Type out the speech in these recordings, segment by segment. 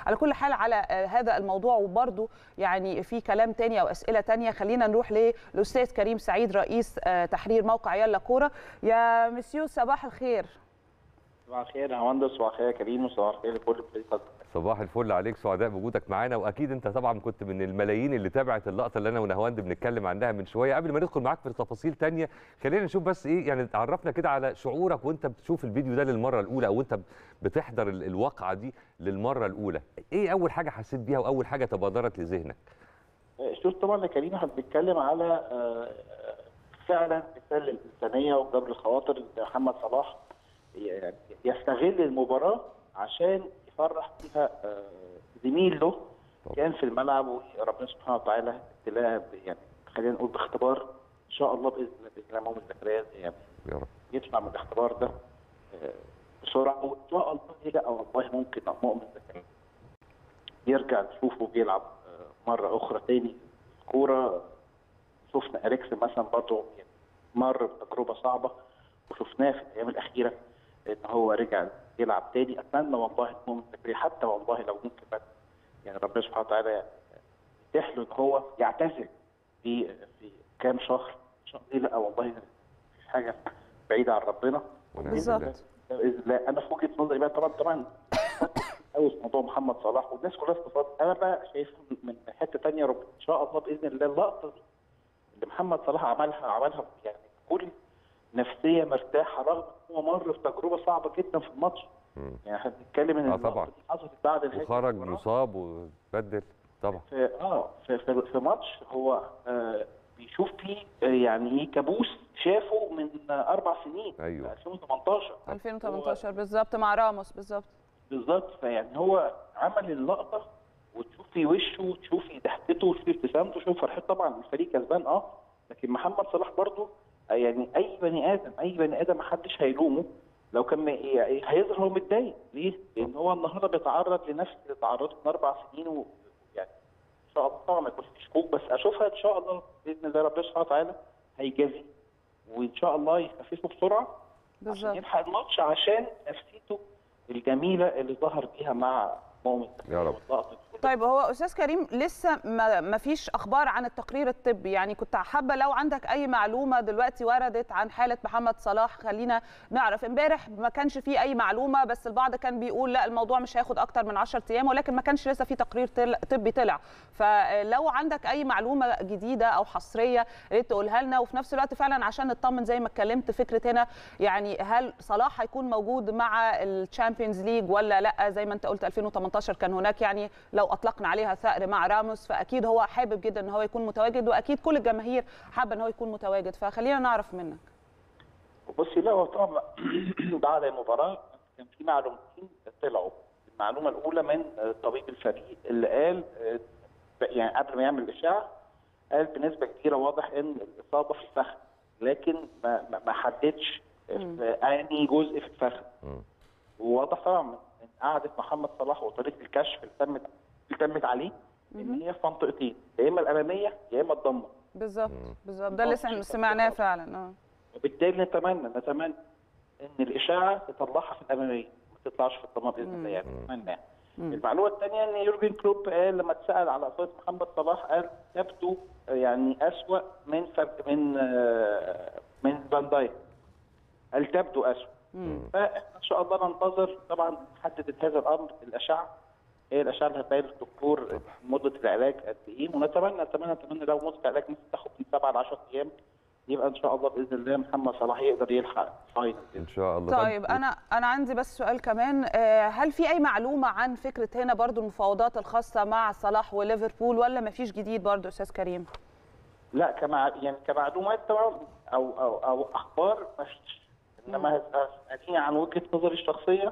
على كل حال على هذا الموضوع وبرده يعني في كلام تاني او اسئله تانية خلينا نروح للاستاذ كريم سعيد رئيس تحرير موقع يلا كوره يا مسيو صباح الخير صباح الخير يا مهندس صباح الخير يا كريم وصباح الخير لكل فريق صباح الفل عليك سعداء بوجودك معانا واكيد انت طبعا كنت من الملايين اللي تابعت اللقطه اللي انا ونهواند بنتكلم عنها من شويه قبل ما ندخل معاك في تفاصيل تانية خلينا نشوف بس ايه يعني تعرفنا كده على شعورك وانت بتشوف الفيديو ده للمره الاولى او انت بتحضر الواقعه دي للمره الاولى ايه اول حاجه حسيت بيها واول حاجه تبادرت لذهنك شوف طبعا يا كريم احنا بنتكلم على فعلا مثال الانسانيه وجبر الخواطر محمد صلاح يعني يستغل المباراه عشان يفرح فيها زميل له كان في الملعب وربنا سبحانه وتعالى ابتلاه يعني خلينا نقول باختبار ان شاء الله باذن الله باذن الله مؤمن زكريا يعني يا رب يطلع من الاختبار ده بسرعه وان شاء الله لا والله ممكن مؤمن زكريا يرجع نشوفه بيلعب مره اخرى تاني كوره شفنا اريكسن مثلا برضه يعني مر بتجربه صعبه وشفناه في الايام الاخيره ان هو رجع يلعب تاني اتمنى والله مؤمن زكريا حتى والله لو ممكن بس يعني ربنا سبحانه وتعالى يتيح له ان هو يعتزل في في كام شهر ان شاء الله لا والله حاجه بعيده عن ربنا بالظبط باذن الله انا في وجهه نظري بقى طبعا طبعا قوي في موضوع محمد صلاح والناس كلها استفاد انا بقى شايفها من حته ثانيه رب ان شاء الله باذن الله اللقطه دي اللي محمد صلاح عملها عملها يعني كل نفسيه مرتاحه رغم ان هو مر في تجربه صعبه جدا في الماتش يعني احنا بنتكلم ان اه طبعا حصلت بعد نهايه وخرج مصاب وبدل طبعا في اه في, في, في ماتش هو آه بيشوف فيه آه يعني ايه كابوس شافه من آه اربع سنين ايوه 2018 2018 بالظبط مع راموس بالظبط بالظبط فيعني هو عمل اللقطه وتشوفي وشه وتشوفي ضحكته وتشوفي ابتسامته وتشوفي فرحته طبعا الفريق كسبان اه لكن محمد صلاح برضه يعني اي بني ادم اي بني ادم محدش هيلومه لو كان هيظهر هو متضايق ليه؟ لان هو النهارده بيتعرض لنفس اللي تعرضه من اربع سنين ويعني ان شاء الله طبعا ما يكونش في شكوك بس اشوفها ان شاء الله باذن الله ربنا سبحانه وتعالى هيجازيه وان شاء الله يخففه بسرعه بالظبط عشان يلحق الماتش عشان نفسيته الجميله اللي ظهر بيها مع مؤمن يا رب طيب هو استاذ كريم لسه ما فيش اخبار عن التقرير الطبي يعني كنت حابه لو عندك اي معلومه دلوقتي وردت عن حاله محمد صلاح خلينا نعرف امبارح ما كانش فيه اي معلومه بس البعض كان بيقول لا الموضوع مش هياخد اكتر من 10 ايام ولكن ما كانش لسه في تقرير طبي طلع فلو عندك اي معلومه جديده او حصريه يا ريت تقولها لنا وفي نفس الوقت فعلا عشان نطمن زي ما اتكلمت فكره هنا يعني هل صلاح هيكون موجود مع الشامبيونز ليج ولا لا زي ما انت قلت 2018 كان هناك يعني لو اطلقنا عليها ثأر مع راموس فاكيد هو حابب جدا ان هو يكون متواجد واكيد كل الجماهير حابه ان هو يكون متواجد فخلينا نعرف منك بصي لا هو طبعا بعد المباراه كان في معلومتين طلعوا المعلومه الاولى من طبيب الفريق اللي قال يعني قبل ما يعمل الاشاعه قال بنسبه كبيره واضح ان الاصابه في الفخذ لكن ما ما حددش في انهي جزء في الفخذ وواضح طبعا من قعده محمد صلاح وطريقه الكشف اللي تمت اللي تمت عليه ان هي في منطقتين يا اما الاماميه يا اما الضمه بالظبط بالظبط ده اللي سمعناه فعلا اه وبالتالي نتمنى نتمنى ان الاشاعه تطلعها في الاماميه ما تطلعش في الضمه باذن الله يعني نتمنى المعلومه الثانيه ان يورجن كلوب قال لما اتسال على اصابه محمد صلاح قال يبدو يعني اسوء من فرق من من فان دايك قال تبدو اسوء فاحنا ان شاء الله ننتظر طبعا حددت هذا الامر الاشعه هي الاشعه اللي هتبين للدكتور مده العلاج قد ايه ونتمنى نتمنى نتمنى لو مده العلاج ممكن تاخد من 7 ل 10 ايام يبقى ان شاء الله باذن الله محمد صلاح يقدر يلحق فاينل ان شاء الله طيب انا انا عندي بس سؤال كمان هل في اي معلومه عن فكره هنا برضو المفاوضات الخاصه مع صلاح وليفربول ولا ما فيش جديد برضو استاذ كريم؟ لا كمع يعني كمعلومات طبعا او او او اخبار ما فيش انما اساليني عن وجهه نظري الشخصيه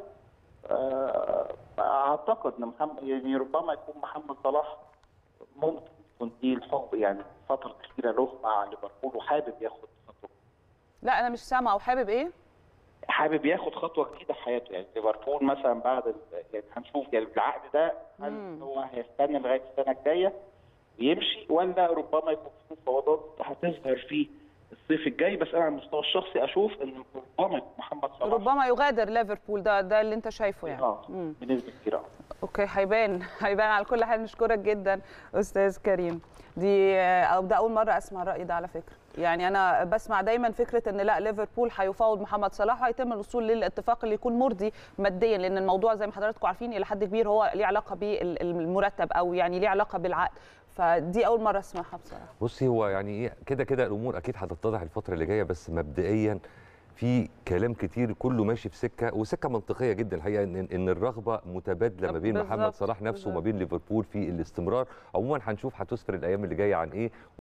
اعتقد ان محمد يعني ربما يكون محمد صلاح ممكن يكون دي الحب يعني فتره كبيره له مع ليفربول وحابب ياخد خطوه لا انا مش سامعه وحابب ايه؟ حابب ياخد خطوه جديده في حياته يعني ليفربول مثلا بعد يعني هنشوف يعني العقد ده هل هو هيستنى لغايه السنه الجايه ويمشي ولا ربما يكون في مفاوضات هتظهر فيه الصيف الجاي بس انا على المستوى الشخصي اشوف ان ربما محمد صلاح ربما يغادر ليفربول ده ده اللي انت شايفه يعني اه مم. بنسبه كبيره آه. اوكي هيبان هيبان على كل حال نشكرك جدا استاذ كريم دي او ده اول مره اسمع الراي ده على فكره يعني انا بسمع دايما فكره ان لا ليفربول هيفاوض محمد صلاح وهيتم الوصول للاتفاق اللي يكون مرضي ماديا لان الموضوع زي ما حضراتكم عارفين الى حد كبير هو ليه علاقه بالمرتب او يعني ليه علاقه بالعقد فدي اول مره اسمعها بصراحه بصي هو يعني ايه كده كده الامور اكيد هتتضح الفتره اللي جايه بس مبدئيا في كلام كتير كله ماشي في سكه وسكه منطقيه جدا الحقيقه ان ان الرغبه متبادله ما بين محمد بالظبط، صلاح نفسه وما بالظبط. بين ليفربول في الاستمرار عموما هنشوف هتسفر الايام اللي جايه عن ايه